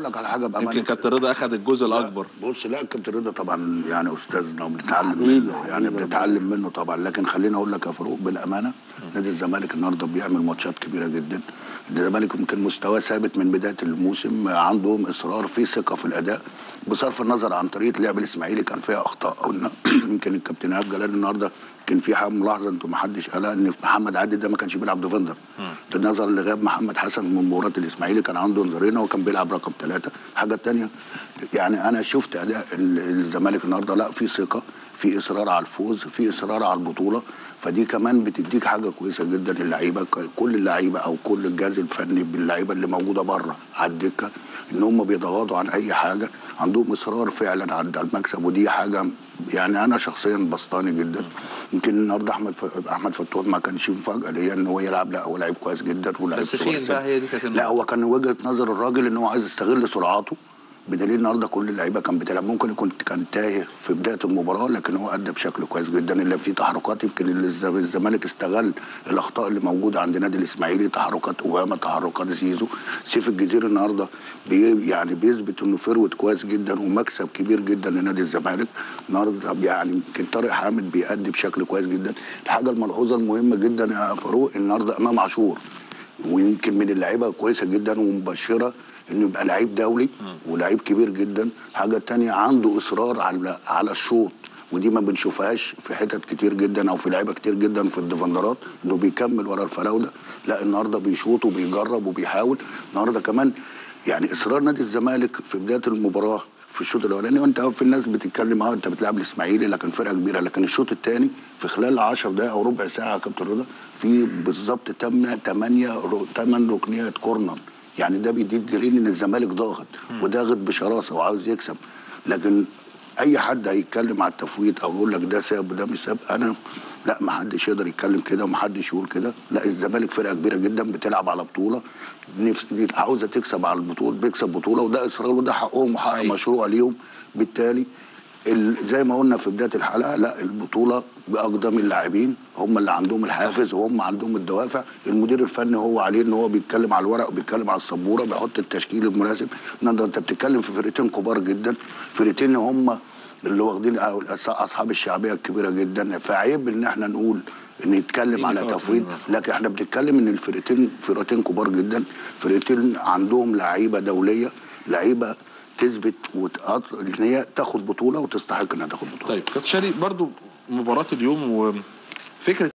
لك على حاجه بامانه يمكن كابتن رضا اخذ الجزء الاكبر بص لا كابتن رضا طبعا يعني استاذنا وبنتعلم منه يعني بنتعلم منه طبعا لكن خليني اقول لك يا فاروق بالامانه نادي الزمالك النهارده بيعمل ماتشات كبيره جدا الزمالك يمكن مستواه ثابت من بدايه الموسم عندهم اصرار في ثقه في الاداء بصرف النظر عن طريقه لعب الاسماعيلي كان فيها اخطاء قلنا يمكن الكابتن ايهاب جلال النهارده كان في حاجه ملاحظه انتم ما حدش قالها ان محمد عادل ده ما كانش بيلعب ديفندر بالنظر لغياب محمد حسن من مباراه الاسماعيلي كان عنده انذارين وكان بيلعب رقم ثلاثه الحاجه الثانيه يعني انا شفت اداء ال- الزمالك النهارده لا في ثقه في اصرار على الفوز في اصرار على البطوله فدي كمان بتديك حاجه كويسه جدا للعيبه ك- كل اللعيبه او كل الجهاز الفني باللعيبه اللي موجوده بره على الدكه ان هم بيتغاضوا عن اي حاجه عندهم اصرار فعلا على على المكسب ودي حاجه يعني انا شخصيا بسطاني جدا يمكن النهارده احمد ف... احمد فتوح ما كانش مفاجاه ليا ان هو يلعب لا هو لعيب كويس جدا ولاعيب بس فين كويس. بقى هي دي كانت لا النقطة. هو كان وجهه نظر الراجل ان هو عايز يستغل سرعاته بدليل النهارده كل اللعيبه كان بتلعب ممكن يكون كان تايه في بدايه المباراه لكن هو ادى بشكل كويس جدا اللي فيه تحركات يمكن اللي الز- الزمالك استغل الاخطاء اللي موجوده عند نادي الاسماعيلي تحركات اوباما تحركات زيزو سيف الجزيري النهارده بي يعني بيثبت انه فروت كويس جدا ومكسب كبير جدا لنادي الزمالك النهارده يعني يمكن طارق حامد بيأدي بشكل كويس جدا الحاجه الملحوظه المهمه جدا يا فاروق النهارده امام عاشور ويمكن من اللعيبه كويسه جدا ومبشره انه يبقى لعيب دولي ولعيب كبير جدا الحاجه الثانيه عنده اصرار على على الشوط ودي ما بنشوفهاش في حتت كتير جدا او في لعيبه كتير جدا في الديفندرات انه بيكمل ورا الفراوده لا النهارده بيشوط وبيجرب وبيحاول النهارده كمان يعني اصرار نادي الزمالك في بدايه المباراه في الشوط الاولاني وانت في الناس بتتكلم اه انت بتلعب الاسماعيلي لكن فرقه كبيره لكن الشوط الثاني في خلال 10 دقائق او ربع ساعه يا كابتن رضا في بالظبط 8 8 8 ركنيات كورنر يعني ده بيديك دليل ان الزمالك ضاغط وضاغط بشراسه وعاوز يكسب لكن اي حد هيتكلم على التفويض او يقول لك ده ساب وده مش ساب انا لا ما حدش يقدر يتكلم كده وما حدش يقول كده لا الزمالك فرقه كبيره جدا بتلعب على بطوله نفس دي عاوزه تكسب على البطوله بيكسب بطوله وده اصرار وده حقهم وحق مشروع ليهم بالتالي ال- زي ما قلنا في بدايه الحلقه لا البطوله باقدم اللاعبين هم اللي عندهم الحافز وهم عندهم الدوافع المدير الفني هو عليه ان هو بيتكلم على الورق وبيتكلم على السبوره بيحط التشكيل المناسب النهارده انت بتتكلم في فرقتين كبار جدا فرقتين هم اللي واخدين اصحاب الشعبيه الكبيره جدا فعيب ان احنا نقول ان يتكلم على تفويض لكن احنا بنتكلم ان الفرقتين فرقتين كبار جدا فرقتين عندهم لعيبه دوليه لعيبه تثبت وتقط... ان هي تاخد بطوله وتستحق انها تاخد بطوله طيب كابتن شادي برضو مباراه اليوم وفكره